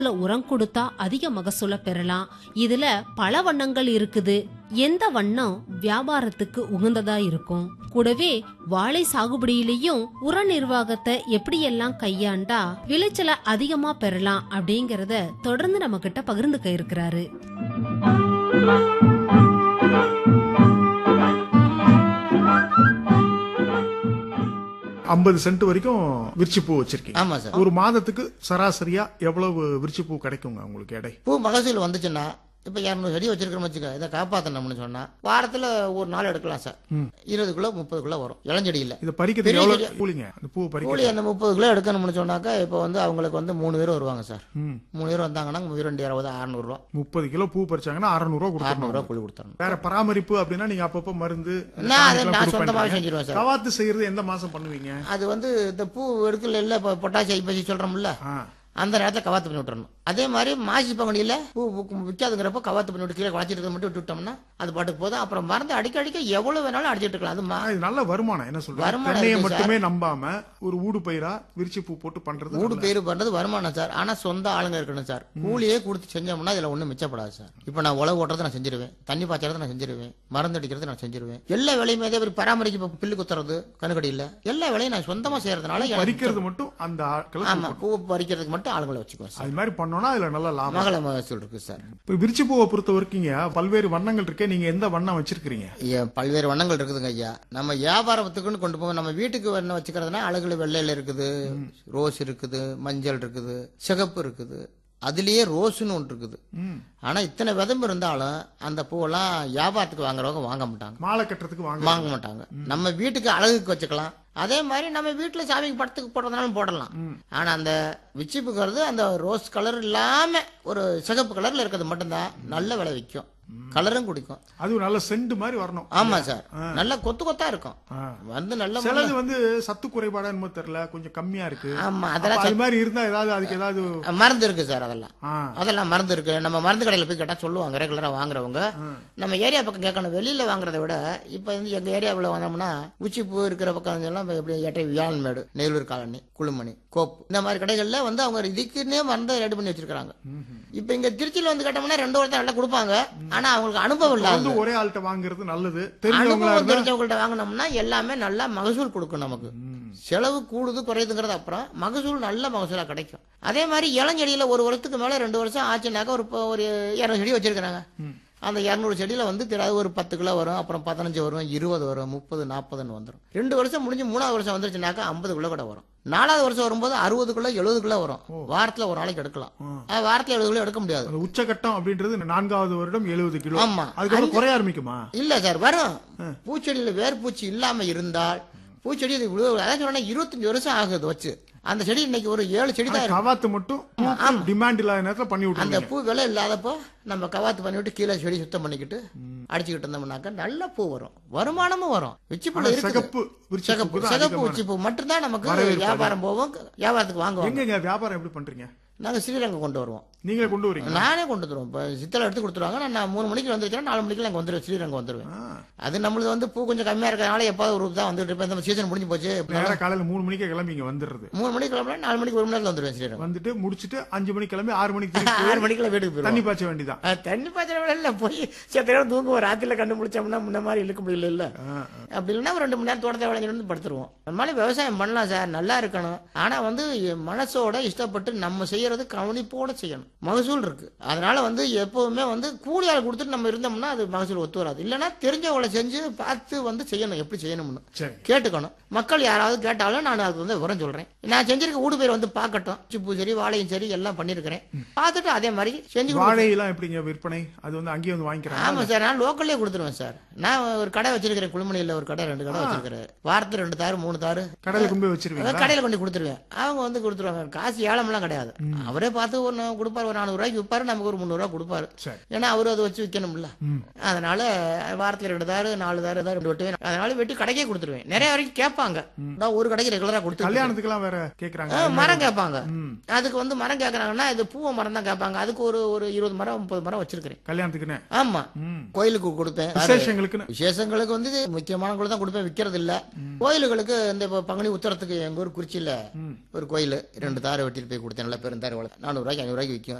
இதுல உரம் கொடுத்தா அதிக மகசூல பெறலாம் இதுல பல வண்ணங்கள் இருக்குது எந்த வண்ணம் வியாபாரத்துக்கு உகந்ததா இருக்கும் கூடவே வாழை சாகுபடியிலையும் உர நிர்வாகத்தை எப்படியெல்லாம் கையாண்டா விளைச்சலை அதிகமா பெறலாம் அப்படிங்கறத தொடர்ந்து நம்ம கிட்ட பகிர்ந்துக்க இருக்கிறாரு ஐம்பது சென்ட் வரைக்கும் விரிச்சி பூ வச்சிருக்கீங்க ஆமா சார் ஒரு மாதத்துக்கு சராசரியா எவ்வளவு விரிச்சி பூ கிடைக்குங்க உங்களுக்கு எடை பூ மகசூல் வந்துச்சுன்னா இப்ப இரநூறு செடி வச்சிருக்கிறோம் வச்சுக்க இதை காப்பாத்தணும்னு சொன்னா வாரத்துல ஒரு நாள் எடுக்கலாம் சார் இருபது கிலோ முப்பது கிலோ வரும் இளஞ்செடியில இதை பறிக்கிறதுக்கு பெரிய எவ்வளவு செடி- கூலிங்க அந்த பூ கூலி பறிக்க அந்த முப்பது கிலோ எடுக்கணும்னு சொன்னாக்கா இப்போ வந்து அவங்களுக்கு வந்து மூணு பேர் வருவாங்க சார் ம். மூணு பேர் வந்தாங்கன்னா இரண்டு இருபது அறுநூறுவா முப்பது கிலோ பூ பறிச்சாங்கன்னா அறுநூறு ரூபா கொடுக்கணும் அறுநூறுவா கூலி கொடுத்தாங்க வேற பராமரிப்பு அப்படின்னா நீங்க அப்பப்போ மருந்து நான் அதை டானிக்லாம் நான் கொடுப்பேன். சொந்தமாவே செஞ்சிருவேன் சார் கவாத்து செய்யறது எந்த மாசம் பண்ணுவீங்க அது வந்து இந்த பூ எடுக்கல இல்ல இப்போ பொட்டாசி ஐப்பசி சொல்றோம்ல ஆ. அந்த நேரத்தில் கவாத்து பண்ணி விட்டுறணும் அதே மாதிரி மாசி பங்குனியில் பூ பூக்கும் விற்காதுங்கிறப்ப கவாத்து பண்ணி விட்டு கீழே வளர்ச்சிட்டு இருக்கிறத மட்டும் விட்டு விட்டோம்னா அது பாட்டுக்கு போதும் அப்புறம் மருந்து அடிக்க அடிக்க எவ்வளவு வேணாலும் அடிச்சிட்டு இருக்கலாம் அது மா- ஆனா, இது நல்ல வருமானம் என்ன சொல்றேன் வருமானம் தென்னையை இருக்கு மட்டுமே நம்பாம ஒரு ஊடு பயிரா விரிச்சி பூ போட்டு பண்றது ஊடு பேரு பண்றது வருமானம் சார் ஆனா சொந்த ஆளுங்க இருக்கணும் சார் கூலியே கொடுத்து செஞ்சோம்னா இதுல ஒண்ணும் மிச்சப்படாது சார் இப்போ நான் உழவு ஓட்டுறதை நான் செஞ்சிருவேன் தண்ணி பாய்ச்சறதை நான் செஞ்சிருவேன் மருந்து அடிக்கிறது நான் செஞ்சிருவேன் எல்லா வேலையுமே அதே மாதிரி பராமரிக்க இப்போ பில்லு குத்துறது கணுக்கடியில் எல்லா வேலையும் நான் சொந்தமா செய்யறதுனால எனக்கு பறிக்கிறது மட்டும் அந்த ஆட்களை ஆமா பூ பறிக்கிறதுக்கு மட்டும் ஆளுங்களை வச்சுக்குவேன் சார் அது மாதிரி பண்ணோம்னா அதுல நல்ல லாபம் மகள மகசூல் இருக்கு சார் இப்ப விரிச்சி பூவை பொறுத்த வரைக்குங்க பல்வேறு வண்ணங்கள் இருக்கே நீங்க எந்த வண்ணம் வச்சிருக்கீங்க ஐயா, பல்வேறு வண்ணங்கள் இருக்குதுங்க ஐயா நம்ம வியாபாரத்துக்குன்னு கொண்டு போவோம் நம்ம வீட்டுக்கு வண்ணம் வச்சுக்கிறதுனா அழகுல வெள்ளையில இருக்குது ரோஸ் இருக்குது மஞ்சள் இருக்குது சிகப்பு இருக்குது அதுலயே ரோஸ்னு ஒன்று இருக்குது ம். ஆனா இத்தனை விதம்பு இருந்தாலும் அந்த பூவெல்லாம் வியாபாரத்துக்கு வாங்குறவங்க வாங்க மாட்டாங்க மாலை கட்டுறதுக்கு வாங்க வாங்க மாட்டாங்க நம்ம வீட்டுக்கு அழகுக்கு வச்சுக்கலாம் அதே மாதிரி நம்ம வீட்டுல சாமிக்கு படத்துக்கு போடுறதுனாலும் போடலாம் ஆனா அந்த விச்சிப்புக்கிறது அந்த ரோஸ் கலர் இல்லாம ஒரு சிகப்பு கலர்ல இருக்கிறது மட்டும்தான் நல்ல விலை விற்கும் கலரும் குடிக்கும் அதுவும் நல்ல செண்டு மாதிரி வரணும் ஆமா சார் நல்ல கொத்து கொத்தா இருக்கும் ஆ. வந்து நல்ல சிலது வந்து சத்து குறைபாடா என்னமோ தெரியல கொஞ்சம் கம்மியா இருக்கு ஆமா அப்ப அதெல்லாம் அது மாதிரி இருந்தா ஏதாவது அதுக்கு ஏதாவது ச- மருந்து இருக்கு சார் அதெல்லாம் ஆ. அதெல்லாம் மருந்து இருக்கு நம்ம மருந்து கடையில போய் கேட்டா சொல்லுவாங்க ரெகுலரா வாங்குறவங்க நம்ம ஏரியா பக்கம் கேட்கணும் வெளியில வாங்குறதை விட இப்ப வந்து எங்க ஏரியாவுல வந்தோம்னா உச்சிப்பூ இருக்கிற பக்கம் எல்லாம் இப்ப எப்படி ஏட்டை வியாழன்மேடு நெல்லூர் காலனி குளுமணி கோப்பு இந்த மாதிரி கடைகள்ல வந்து அவங்க இதுக்குன்னே மருந்து ரெடி பண்ணி வச்சிருக்காங்க இப்ப இங்க திருச்சியில வந்து கேட்டோம்னா ரெண்டு வருஷம் நல்லா கொடுப்பாங்க ஆனா அவங்களுக்கு அனுபவம் இல்லாத வந்து ஒரே ஆள்கிட்ட வாங்குறது நல்லது தெரிஞ்சவங்களா அனுபவம் இருந்தா தெரிஞ்சவங்கள்ட்ட வாங்கினோம்னா எல்லாமே நல்லா மகசூல் கொடுக்கும் நமக்கு செலவு கூடுது குறையுதுங்கிறது அப்புறம் மகசூல் நல்ல மகசூலா கிடைக்கும் அதே மாதிரி இளஞ்செடியில ஒரு வருஷத்துக்கு மேல ரெண்டு வருஷம் ஆச்சுனாக்கா ஒரு இப்போ ஒரு இரநூறு செடி வச்சிருக்கிறாங்க அந்த இரநூறு செடியில வந்து தெரியாது ஒரு பத்து கிலோ வரும் அப்புறம் பதினஞ்சு வரும் இருபது வரும் முப்பது நாற்பதுன்னு வந்துடும் ரெண்டு வருஷம் முடிஞ்சு மூணாவது வருஷம் வந்துருச்சுனாக்கா ஐம்பது கிலோ கூட வரும் நாலாவது வருஷம் வரும்போது அறுபது கிலோ எழுபது கிலோ வரும் வாரத்துல ஒரு நாளைக்கு எடுக்கலாம் ஆனா, வாரத்துல எழுபது கிலோ எடுக்க முடியாது அந்த உச்சகட்டம் அப்படின்றது நான்காவது வருடம் எழுபது கிலோ ஆமா. அதுக்கப்புறம் குறைய ஆரம்பிக்குமா இல்ல சார் வரும் பூச்செடியில வேர் பூச்சி இல்லாம இருந்தால் பூச்செடி இது இவ்வளவு அதான் சொன்னா இருபத்தஞ்சு வருஷம் ஆகுது வச்சு அந்த செடி இன்னைக்கு ஒரு ஏழு செடி தான் இருக்கு கவாத்து மட்டும் டிமாண்ட் இல்லாத நேரத்துல பண்ணி அந்த விட்டுருங்க பூ விலை இல்லாதப்போ நம்ம கவாத்து பண்ணிவிட்டு கீழே செடி சுத்தம் பண்ணிக்கிட்டு அடிச்சுக்கிட்டு இருந்தோம்னாக்கா நல்ல பூ வரும் வருமானமும் வரும் உச்சிப்பூல ஆனா இருக்குது சிகப்பு விரிச்சி பூக்கு சிகப்பு தான் சிகப்பு அதிகமான- உச்சிப்பூ மட்டும்தான் நமக்கு வரவேற்பு வியாபாரம் போவோம் வியாபாரத்துக்கு வாங்குவாங்க எங்கங்க வியாபாரம் எப்படி பண்றீங்க நாங்க ஸ்ரீரங்கம் கொண்டு வருவோம் நீங்களே கொண்டு வரீங்க நானே கொண்டு வந்துருவோம் இப்போ சித்தலை எடுத்து கொடுத்துருவாங்க நான் நான் மூணு மணிக்கு வந்துருச்சேன் நாலு மணிக்கு அங்கே வந்துடுவேன் ஸ்ரீரங்கம் வந்துருவேன் அது நம்மளது வந்து பூ கொஞ்சம் கம்மியா இருக்கிறதுனால எப்பாவது ஒரு தான் வந்துட்டு இருப்பேன் இந்த சீசன் முடிஞ்சு போச்சு நேரா காலையில மூணு மணிக்கே கிளம்பி இங்க வந்துடுறது மூணு மணிக்கு கிளம்புனா நாலு மணிக்கு ஒரு மணி நேரத்தில் வந்துடுவேன் ஸ்ரீரங்கம் வந்துட்டு முடிச்சிட்டு அஞ்சு மணிக்கு கிளம்பி ஆறு மணிக்கு திருப்பி போய் ஆறு மணிக்குள்ள வீட்டுக்கு போயிடுவோம் தண்ணி பாய்ச்ச வேண்டியதான் அஹ் தண்ணி பாய்ச்சல விட இல்லை போய் சில நேரம் தூங்குவோம் ராத்திரில கண்டு முடிச்சோம்னா முன்ன மாதிரி இழுக்க முடியல இல்ல அப்படி இல்லைன்னா ஒரு ரெண்டு மணி நேரம் தோட்டத்தை விளைஞ்சிட்டு வந்து படுத்துருவோம் நம்மளால விவசாயம் பண்ணலாம் சார் நல்லா இருக்கணும் ஆனா வந்து என் மனசோட இஷ்டப்பட்டு நம்ம செய்யறது கவனிப்போட செய்யணும் மகசூல் இருக்கு அதனால வந்து எப்பவுமே வந்து கூலி ஆள் கொடுத்துட்டு நம்ம இருந்தோம்னா அது மகசூல் ஒத்து வராது இல்லைன்னா தெரிஞ்சவங்களை செஞ்சு பார்த்து வந்து செய்யணும் எப்படி செய்யணும்னு சரி கேட்டுக்கணும் மக்கள் யாராவது கேட்டாலும் நான் அதுக்கு வந்து விவரம் சொல்றேன் நான் செஞ்சிருக்க ஊடு பேர் வந்து பார்க்கட்டும் சிப்பு சரி வாழையும் சரி எல்லாம் பண்ணிருக்கிறேன் பார்த்துட்டு அதே மாதிரி செஞ்சு கொடு- வாழையெல்லாம் எப்படிங்க விற்பனை அது வந்து அங்கேயே வந்து வாங்கிக்கிறாங்க ஆமா சார் நான் லோக்கல்லே கொடுத்துருவேன் சார் நான் ஒரு கடை வச்சிருக்கிறேன் குழுமணியில் ஒரு கடை ரெண்டு கடை வச்சிருக்கிறேன் வாரத்துல ரெண்டு தாரு மூணு தாரு கடையில கொண்டு போய் வச்சிருவீங்க அதான் கடையில கொண்டு கொடுத்துருவேன் அவங்க வந்து கொடுத்துருவாங்க காசு ஏலமெல்லாம் கிடையாது அவரே பார்த்து ஒரு நா- கொடுப்பாரு ஒரு நானூறு ரூபாய்க்கு விற்பாரு நமக்கு ஒரு முந்நூறுரூவா கொடுப்பாரு சரி ஏன்னா அவரு அதை வச்சு விற்கணும்ல அதனால வாரத்துல ரெண்டு தாரு நாலு தாரு ஏதாவது ரெண்டு வெட்டுவேன் அதனால வெட்டி கடைக்கே கொடுத்துருவேன் நிறைய வரைக்கும் கேட்பாங்க நான் ஒரு கடைக்கு ரெகுலரா கொடுத்து கல்யாணத்துக்கெல்லாம் வேற கேக்குறாங்க ஆ, மரம் கேட்பாங்க அதுக்கு வந்து மரம் கேட்கறாங்கன்னா இது பூவை மரம் தான் கேட்பாங்க அதுக்கு ஒரு ஒரு இருபது மரம் முப்பது மரம் வச்சிருக்கிறேன் கல்யாணத்துக்குன்னு ஆமா ம். கோயிலுக்கு கொடுப்பேன் விசேஷங்களுக்குன்னு விசேஷங்களுக்கு வந்து இது முக்கியமான தான் கொடுப்பேன் விற்கிறது இல்ல கோயிலுகளுக்கு இந்த இப்ப பங்குனி உத்தரத்துக்கு எங்க ஊர் குறிச்சியில ஒரு கோயில் ரெண்டு தாரை வெட்டிட்டு போய் கொடுத்தேன் நல்ல பேருந்து தந்தார் நானூறுரூவாய்க்கு ஐநூறுரூவாய்க்கு விற்கும்